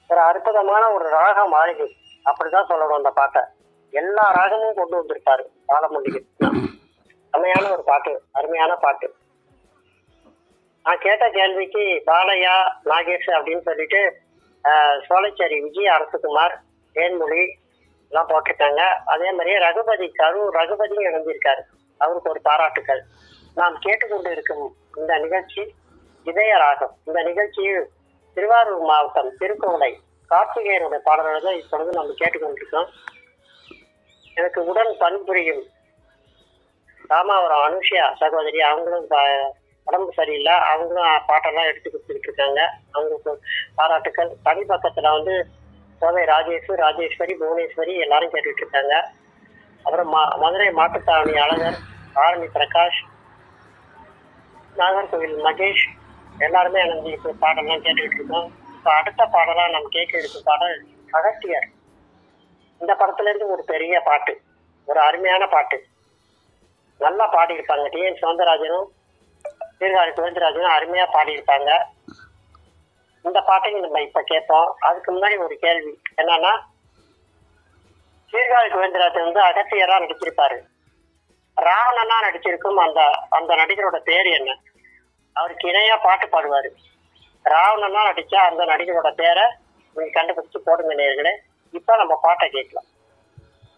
ஒரு அற்புதமான ஒரு ராக மாளிகை அப்படிதான் சொல்லணும் அந்த பாட்டை எல்லா ராகமும் கொண்டு வந்திருப்பாரு பாலமுண்டிகை செம்மையான ஒரு பாட்டு அருமையான பாட்டு நான் கேட்ட கேள்விக்கு பாலையா நாகேஷ் அப்படின்னு சொல்லிட்டு ஆஹ், சோலைச்சேரி விஜய் அரசகுமார் தேன்மொழி எல்லாம் போட்டிருக்காங்க அதே மாதிரியே ரகுபதி கரூர் ரகுபதியும் இணைஞ்சிருக்காரு அவருக்கு ஒரு பாராட்டுக்கள் நாம் கேட்டுக்கொண்டு இருக்கும் இந்த நிகழ்ச்சி இதய ராகம் இந்த நிகழ்ச்சியில் திருவாரூர் மாவட்டம் திருக்கோளை கார்த்திகேயனுடைய பாடல்களை தான் இப்பொழுது நம்ம கேட்டுக்கொண்டிருக்கோம் எனக்கு உடன் பணிபுரியும் ராமாவரம் அனுஷியா சகோதரி அவங்களும் ப- உடம்பு சரியில்லை அவங்களும் பாட்டெல்லாம் எடுத்து கொடுத்துக்கிட்டு இருக்காங்க அவங்களுக்கு பாராட்டுக்கள் தனி பக்கத்துல வந்து கோவை ராஜேஷ் ராஜேஸ்வரி புவனேஸ்வரி எல்லாரும் கேட்டுட்டு இருக்காங்க அப்புறம் ம மதுரை மாட்டுத்தாவணி அழகர் ஆரணி பிரகாஷ் நாகர்கோவில் மகேஷ் எல்லாருமே எனக்கு இப்போ பாடலாம் கேட்டுக்கிட்டு இருக்கோம் இப்போ அடுத்த பாடலாம் நம்ம கேட்க இருக்கும் பாடல் அகத்தியர் இந்த படத்துல இருந்து ஒரு பெரிய பாட்டு ஒரு அருமையான பாட்டு நல்லா பாடியிருப்பாங்க டி என் சவுந்தரராஜனும் சீர்காழி கோவிந்தராஜனும் அருமையா பாடியிருப்பாங்க இந்த பாட்டையும் நம்ம இப்ப கேட்போம் அதுக்கு முன்னாடி ஒரு கேள்வி என்னன்னா சீர்காழி கோவிந்தராஜன் வந்து அகத்தியரா நடிச்சிருப்பாரு ராவணனா நடிச்சிருக்கும் அந்த அந்த நடிகரோட பேர் என்ன அவருக்கு இணையா பாட்டு பாடுவாரு ராவணனா நடிச்சா அந்த நடிகரோட பேரை நீங்க கண்டுபிடிச்சு போடுங்க நேர்களே இப்ப நம்ம பாட்டை கேட்கலாம்